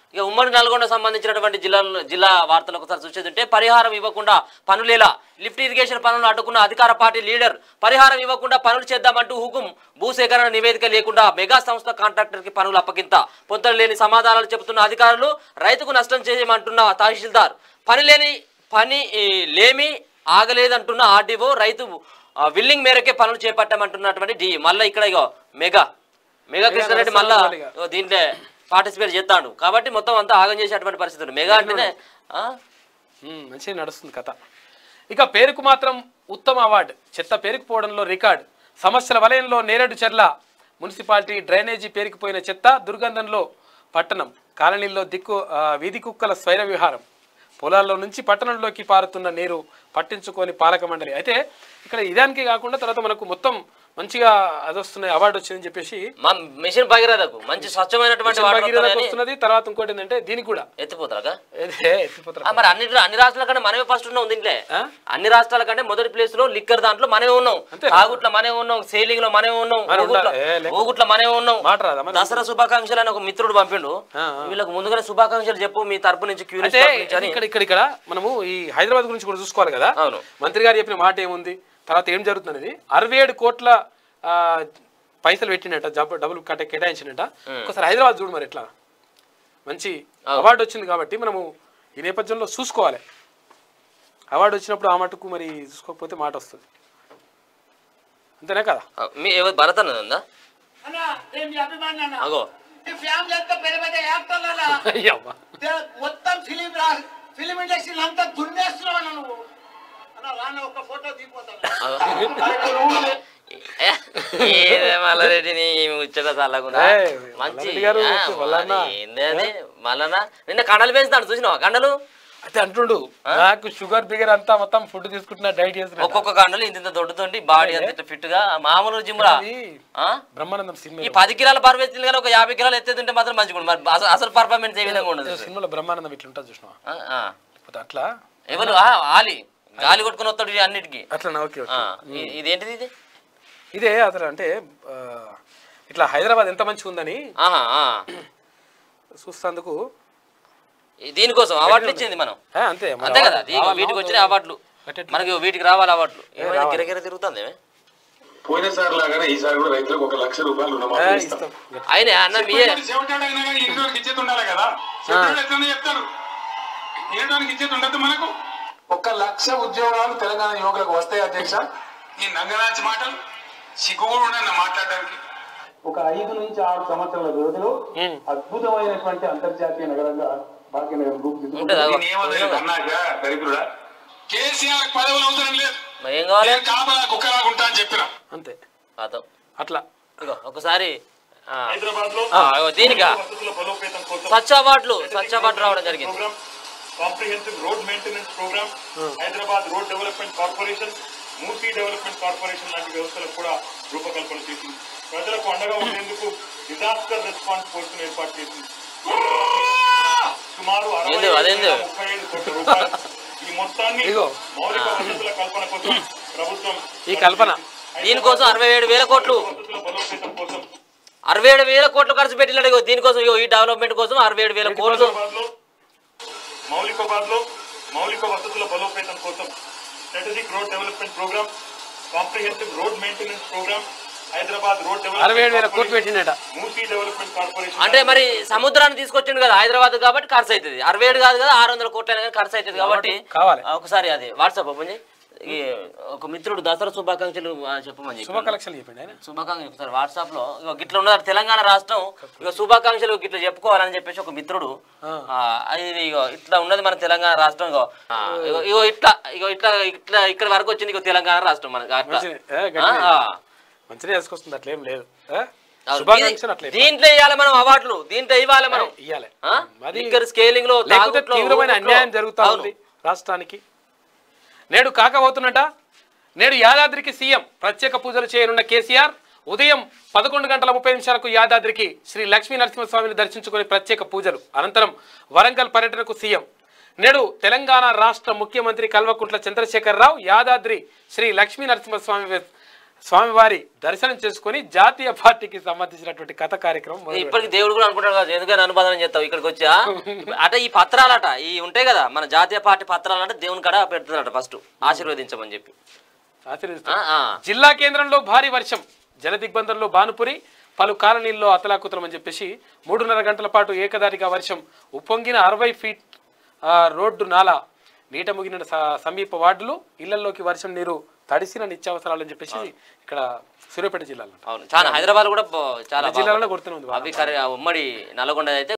ఇక ఉమ్మడి నల్గొండ సంబంధించినటువంటి జిల్లాలో జిల్లా వార్తలు ఒకసారి చూసేదంటే పరిహారం ఇవ్వకుండా పనులేలా లిఫ్ట్ ఇరిగేషన్ పనులు అడ్డుకున్న అధికార పార్టీ లీడర్ పరిహారం ఇవ్వకుండా పనులు చేద్దామంటూ హుకుం భూసేకరణ నివేదిక లేకుండా మెగా సంస్థ కాంట్రాక్టర్ కి పనులు అప్పగింత పొంతలు లేని సమాధానాలు చెబుతున్న అధికారులు రైతుకు నష్టం చేయమంటున్న తహసీల్దార్ పని లేని పని ఈ, లేమి ఆగలేదంటున్న ఆర్డీఓ రైతు ఆ, విల్లింగ్ మేరకే పనులు చేపట్టామంటున్నటువంటి డి మళ్ళీ ఇక్కడ ఇగో మెగా మెగా కృష్ణారెడ్డి మళ్ళా నరసింహరావు ఇగో దీంట్లో పార్టిసిపేట్ చేస్తాడు కాబట్టి మొత్తం అంతా ఆగం చేసేటువంటి పరిస్థితి ఉంది మెగా అంటేనే ఆ? ఉమ్, మంచిగా నడుస్తుంది కథ ఇక పేరుకు మాత్రం ఉత్తమ అవార్డు చెత్త పేరుకుపోవడంలో రికార్డ్ సమస్యల వలయంలో నేరేడు చెర్ల మున్సిపాలిటీ డ్రైనేజీ పేరుకుపోయిన చెత్త దుర్గంధంలో పట్టణం కాలనీల్లో దిక్కు ఆ, వీధి కుక్కల స్వైర విహారం పొలాల్లో నుంచి పట్టణంలోకి పారుతున్న నీరు పట్టించుకొని పాలక మండలి అయితే ఇక్కడ ఇదానికి కాకుండా తర్వాత మనకు మొత్తం మంచిగా అది వస్తున్నాయి అవార్డు వచ్చిందని చెప్పేసి మా మిషన్ భగీరథకు మంచి స్వచ్ఛమైనటువంటి వాటర్ భగీరథకు వస్తున్నాయని వస్తున్నది తర్వాత ఇంకోటి ఏంటంటే దీనికి కూడా ఎత్తిపోతారా ఏదే ఎత్తిపోతారు ఆ, మరి అన్ని అన్ని రాష్ట్రాల కంటే మనమే ఫస్ట్ ఉన్నాం దీంట్లో ఆ? అన్ని రాష్ట్రాల కంటే మొదటి ప్లేస్ లో లిక్కర్ దాంట్లో మనమే ఉన్నాం అంతే. తాగుట్ల మనమే ఉన్నాం సేలింగ్ లో మనమే ఉన్నాం మరి ఊగుట్ల ఉండాలి. ఏ, లెక్క. ఊగుట్ల మనమే ఉన్నాం మాట రాదా మరి? దసరా శుభాకాంక్షలు అని ఒక మిత్రుడు పంపిండు ఆ, వీళ్ళకి ముందుగానే శుభాకాంక్షలు చెప్పు మీ తరపు నుంచి క్యూరియస్ అంటే తరపు నుంచి అని ఇక్కడ ఇక్కడ ఇక్కడ మనము ఈ హైదరాబాద్ గురించి కూడా చూసుకోవాలి కదా అవును. మంత్రి గారు చెప్పిన మాట ఏముంది తర్వాత ఏం జరుగుతున్నది అరవై ఏడు కోట్ల ఆ, పైసలు పెట్టినట్ట జబ్బ డబ్బులు కట్ట కేటాయించినట్ట ఒకసారి హైదరాబాద్ చూడు మరి ఎట్లా మంచి అవార్డు వచ్చింది కాబట్టి మనము ఈ నేపథ్యంలో చూసుకోవాలి అవార్డు వచ్చినప్పుడు ఆ మటుకు మరి చూసుకోకపోతే మాట వస్తుంది అంతేనా కదా ఆ, మీ ఎవరు భరత్ అన్నది ఉందా అన్నా నేను మీ అభిమాని అన్న అగో ఈ ఫ్యామిలీ అంతా పెద్ద పెద్ద యాక్టర్లు అన్న అయ్యవ్వ. దే- మొత్తం ఫిలిం రా ఫిలిం ఇండస్ట్రీ అంతా దున్నేస్తున్నావు అన్న నువ్వు అన్న రాన్న ఒక ఫోటో దిగిపోతాను ఏదే మల్లారెడ్డి నీ ముచ్చట చల్లకుండా ఏయ్, మంచి మల్లారెడ్డి గారు ఆ, వచ్చి మల్లన్న. మరి ఏంది అది మల్లన్న నిన్న కండలు పెంచుతాడు చూసినావా కండలు అయితే అంటుండు నాకు షుగర్ బిగర్ అంతా మొత్తం ఫుడ్ తీసుకుంటున్నా డైట్ చేస్తున్నా ఒక్కొక్క కండలు ఇంత ఇంత దొడ్డుతోండి బాడీ అంత ఫిట్ గా మామూలు జిమ్లా అది ఆ? బ్రహ్మానందం సినిమా ఈ పది కిలోల బరువు ఎత్తింది కానీ ఒక యాభై కిలోలు ఎత్తేతుంటే మాత్రం మంచిగా ఉంటుంది. మరి అసలు అసలు పర్ఫార్మెన్స్ ఏ విధంగా ఉండదు సినిమాలో బ్రహ్మానందం ఇట్లా ఉంటుంది చూసినావా ఆ, ఆ. లేకపోతే అట్లా ఎవరు ఆ, ఆలి గాలి కొట్టుకుని వస్తాడు ఈ అన్నిటికీ అట్లా ఓకే ఆ, ఓకే ఇ- ఇదేంటిది ఇది ఇదే అసలు అంటే ఆ, ఇట్లా హైదరాబాద్ ఎంత మంచిగా ఉందని ఆహా ఆ. చూస్తందుకు ఈ దీనికోసం అవార్డులు ఇచ్చింది మనం ఆ, అంతే మరి అంతే కదా అవార్డు ఇగో రావాలి, వీటికి వచ్చిన అవార్డులు కట్టెట్లు. మనకి వీటికి రావాలి అవార్డులు ఏమైనా గిరగిర తిరుగుతుంది పోయినసారి లాగానే ఈసారి కూడా రైతులకు ఒక లక్ష రూపాయలు ఆ, రుణమాఫీ ఇస్తాం ఇస్తాం ఆయన అన్న మీయే చెవిటాడు అయినా కానీ ఇంటికి ఇచ్చేది ఉండాలి కదా చెవిటాడు ఎట్లనే చెప్తారు ఏడానికి ఇచ్చేది ఉండదు మనకు ఒక లక్ష ఉద్యోగాలు తెలంగాణ యువకులకు వస్తాయి అధ్యక్ష ఈ నంగనాచి మాటలు సిగ్గు కూడా ఉండదు మాట్లాడడానికి ఒక ఐదు నుంచి ఆరు సంవత్సరాల వ్యవధిలో అద్భుతమైనటువంటి అంతర్జాతీయ నగరంగా భాగ్యనగరం రూపుదిద్దుకుంది ఉంటుంది అగో. నేనేమన్నా అన్నాక దరిద్రుడా కేసీఆర్ పదవులు అవసరం లేదు మరి ఏం కావాలి నేను కాపలా కుక్కలాగా ఉంటా అని చెప్పిన అంతే పాతం అట్లా ఇగో ఒకసారి ఆ, హైదరాబాద్ లో ఆ, ఇగో దీనికా వసతుల బలోపేతం కోసం స్వచ్ఛ అవార్డులు స్వచ్ఛ అవార్డు రావడం జరిగింది program comprehensive road maintenance program Hyderabad road development corporation మూర్తి డెవలప్మెంట్ కార్పొరేషన్ లాంటి వ్యవస్థలకు కూడా రూపకల్పన చేసింది ప్రజలకు అండగా ఉండేందుకు డిజాస్టర్ రెస్పాన్స్ ఫోర్స్ ఏర్పాటు చేసింది సుమారు అరవై ఏంది, అదేంది? వేల ముప్పై ఐదు కోట్ల రూపాయలు ఈ మొత్తాన్ని ఇగో. మౌలిక వసతుల కల్పన కోసం ప్రభుత్వం ఈ కల్పన. దీనికోసం అరవై ఏడు వేల కోట్లు వసతుల బలోపేతం కోసం అరవై ఏడు వేల కోట్లు ఖర్చు పెట్టినాడు ఇగో దీనికోసం ఇగో ఈ డెవలప్మెంట్ కోసం అరవై ఏడు వేల కోట్లు హైదరాబాద్ లో మౌలికాబాద్ లో మౌలిక వసతుల బలోపేతం కోసం strategic road development program comprehensive road maintenance program Hyderabad road అరవై ఏడు వేల కోట్లు పెట్టినట మూసీ డెవలప్మెంట్ కార్పొరేషన్ అంటే మరి సముద్రాన్ని తీసుకొచ్చిండు కదా హైదరాబాద్ కాబట్టి ఖర్చు అవుతుంది అరవై ఏడు కాదు కదా ఆరు వందల కోట్లు అయినా కానీ ఖర్చు అవుతుంది కాబట్టి కావాలి. ఆ, ఒకసారి అది వాట్సాప్ ఓపెన్ చేయి ఈ ఒక మిత్రుడు దసరా శుభాకాంక్షలు ఆ, చెప్పమని చెప్పి శుభ కలెక్షన్ చెప్పండి ఆయన శుభాకాంక్షలు ఒకసారి వాట్సాప్ లో ఇగో గిట్ల ఉన్నది తెలంగాణ రాష్ట్రం ఇక శుభాకాంక్షలు గిట్ల చెప్పుకోవాలని చెప్పేసి ఒక మిత్రుడు ఆ, ఇది ఇగో ఇట్లా ఉన్నది మన తెలంగాణ రాష్ట్రం ఇగో ఆ, ఇగో- ఇగో ఇట్లా ఇగో ఇట్లా ఇట్లా ఇక్కడ వరకు వచ్చింది ఇగో తెలంగాణ రాష్ట్రం మనకి అట్లా మంచిది. ఏ, ఆ, గట్టిగా. ఆ. మంచిగా వేసుకొస్తుంది అట్లేం లేదు ఏ? అవును. శుభాకాంక్షలు అట్లే దీ- దీంట్లో ఇవ్వాలి మనం అవార్డులు దీంట్లో ఇవ్వాలి మనం ఇయ్యాలి ఆ? మరి లిక్కర్ స్కేలింగ్ లో లేకపోతే తాగుట్లో, తీవ్రమైన ఊగుట్లో. అన్యాయం జరుగుతా అవును. ఉంది రాష్ట్రానికి నేడు కాకబోతున్నట నేడు యాదాద్రికి సీఎం ప్రత్యేక పూజలు చేయనున్న కేసీఆర్ ఉదయం పదకొండు గంటల ముప్పై నిమిషాలకు యాదాద్రికి శ్రీ లక్ష్మీ నరసింహస్వామిని దర్శించుకుని ప్రత్యేక పూజలు అనంతరం వరంగల్ పర్యటనకు సీఎం నేడు తెలంగాణ రాష్ట్ర ముఖ్యమంత్రి కల్వకుంట్ల చంద్రశేఖరరావు యాదాద్రి శ్రీ లక్ష్మీ నరసింహస్వామి వె- స్వామివారి దర్శనం చేసుకొని జాతీయ పార్టీకి సంబంధించినటువంటి కథ కార్యక్రమం మొదలు ఇప్పటికి దేవుడు కూడా అనుకుంటాడు కదా ఎందుకని అనుబంధం చేస్తావు ఇక్కడికి వచ్చా అట ఈ పత్రాలట ఈ ఉంటాయి కదా మన జాతీయ పార్టీ పత్రాలంటే దేవుని కాడ పెడుతున్నారట ఫస్ట్ ఆశీర్వదించమని చెప్పి ఆశీర్వదిస్తాం. ఆ, ఆ. జిల్లా కేంద్రంలో భారీ వర్షం జల దిగ్బంధంలో భానుపురి పలు కాలనీల్లో అతలాకుతలం అని చెప్పేసి మూడున్నర గంటల పాటు ఏకదాటిగా వర్షం ఉప్పొంగిన అరవై ఫీట్ ఆ, రోడ్డు నాలా నీట ముగిన స- సమీప వార్డులు ఇళ్లలోకి వర్షం నీరు తడిసిన నిత్యావసరాలు అని చెప్పేసి ఇక్కడ సూర్యాపేట జిల్లాలో అవును చాలా హైదరాబాద్ కూడా బా- చాలా జిల్లాలో బాగా- కొడుతూనే ఉంది అవి కరి- ఉమ్మడి నల్గొండ అయితే